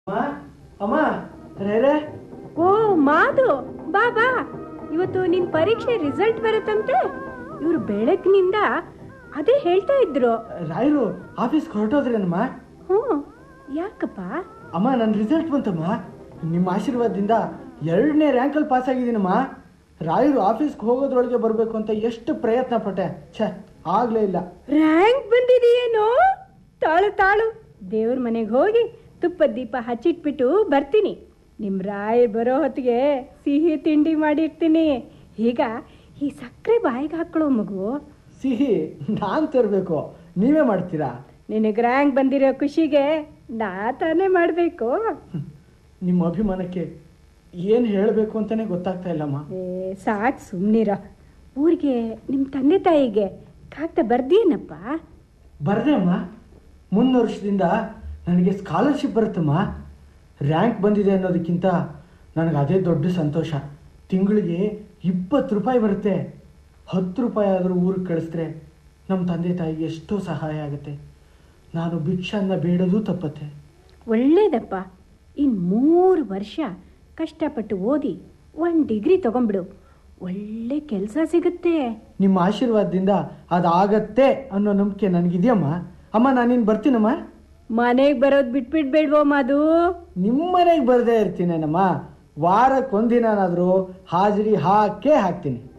ಅಮ್ಮ ಅಮ್ಮ ರೇ ಓ ಮಾಧು ಬಾ ಬಾ ಇವತ್ತು ನಿನ್ ಪರೀಕ್ಷೆ ರಿಸಲ್ಟ್ ಬರುತ್ತಂತೆ ಇವ್ರು ಬೆಳಗ್ನಿಂದ ಅದೇ ಹೇಳ್ತಾ ಇದ್ರು ರಾಯರು ಆಫೀಸ್ಗೆ ಹೊರಟೋದ್ರೇನಮ್ಮ ಹ್ಞೂ ಯಾಕಪ್ಪ ಅಮ್ಮ ನನ್ನ ರಿಸಲ್ಟ್ ಬಂತಮ್ಮ ನಿಮ್ಮ ಆಶೀರ್ವಾದದಿಂದ ಎರಡನೇ ರ್ಯಾಂಕಲ್ಲಿ ಪಾಸ್ ಆಗಿದ್ದೀನಮ್ಮ ರಾಯರು ಆಫೀಸ್ಗೆ ಹೋಗೋದ್ರೊಳಗೆ ಬರಬೇಕು ಅಂತ ಎಷ್ಟು ಪ್ರಯತ್ನ ಪಟ್ಟೆ ಛೇ ಆಗ್ಲೇ ಇಲ್ಲ ರ್ಯಾಂಕ್ ಬಂದಿದೆಯೇನೋ ತಾಳು ತಾಳು ದೇವ್ರ ಮನೆಗೆ ಹೋಗಿ ತುಪ್ಪದ ದೀಪ ಹಚ್ಚಿಟ್ಬಿಟ್ಟು ಬರ್ತೀನಿ ನಿಮ್ ರಾಯ್ ಬರೋ ಹೊತ್ತಿಗೆ ಸಿಹಿ ತಿಂಡಿ ಮಾಡಿರ್ತೀನಿ ಈಗ ಈ ಸಕ್ಕರೆ ಬಾಯಿಗೆ ಹಾಕೊಳ್ಳೋ ಮಗು ಸಿಹಿ ನಾನು ತರಬೇಕು ನೀವೇ ಮಾಡ್ತೀರಾ ನಿನಗೆ ರ್ಯಾಂಕ್ ಬಂದಿರೋ ಖುಷಿಗೆ ನಾ ತಾನೇ ಮಾಡಬೇಕು ನಿಮ್ಮ ಅಭಿಮಾನಕ್ಕೆ ಏನು ಹೇಳಬೇಕು ಅಂತಲೇ ಗೊತ್ತಾಗ್ತಾ ಇಲ್ಲಮ್ಮ ಏ ಸಾಕು ಸುಮ್ಮನಿರ ಊರಿಗೆ ನಿಮ್ಮ ತಂದೆ ತಾಯಿಗೆ ಕಾಗ್ದ ಬರ್ದೇನಪ್ಪ ಬರ್ದೆ ಅಮ್ಮ ಮುಂದಿನ ವರ್ಷದಿಂದ ನನಗೆ ಸ್ಕಾಲರ್ಶಿಪ್ ಬರುತ್ತಮ್ಮ ರ್ಯಾಂಕ್ ಬಂದಿದೆ ಅನ್ನೋದಕ್ಕಿಂತ ನನಗೆ ಅದೇ ದೊಡ್ಡ ಸಂತೋಷ ತಿಂಗಳಿಗೆ ಇಪ್ಪತ್ತು ರೂಪಾಯಿ ಬರುತ್ತೆ ಹತ್ತು ರೂಪಾಯಿ ಆದರೂ ಊರಿಗೆ ಕಳಿಸಿದ್ರೆ ನಮ್ಮ ತಂದೆ ತಾಯಿಗೆ ಎಷ್ಟೋ ಸಹಾಯ ಆಗುತ್ತೆ ನಾನು ಭಿಕ್ಷಾನ್ನ ಬೇಡೋದು ತಪ್ಪತ್ತೆ ಒಳ್ಳೇದಪ್ಪ ಇನ್ನು ಮೂರು ವರ್ಷ ಕಷ್ಟಪಟ್ಟು ಓದಿ ಒಂದು ಡಿಗ್ರಿ ತಗೊಂಬಿಡು ಒಳ್ಳೆ ಕೆಲಸ ಸಿಗುತ್ತೆ ನಿಮ್ಮ ಆಶೀರ್ವಾದದಿಂದ ಅದಾಗತ್ತೆ ಅನ್ನೋ ನಂಬಿಕೆ ನನಗಿದೆಯಮ್ಮ ಅಮ್ಮ ನಾನಿನ್ನು ಬರ್ತೀನಮ್ಮ ಮನೆಗೆ ಬರೋದು ಬಿಟ್ಬಿಡ್ಬೇಡ್ವೋ ಮಾದು ನಿಮ್ಮ ಮನೆಗೆ ಬರದೇ ಇರ್ತೀನೇನಮ್ಮ ವಾರಕ್ಕೆ ಒಂದಿನಾದರೂ ಹಾಜರಿ ಹಾಕೇ ಹಾಕ್ತೀನಿ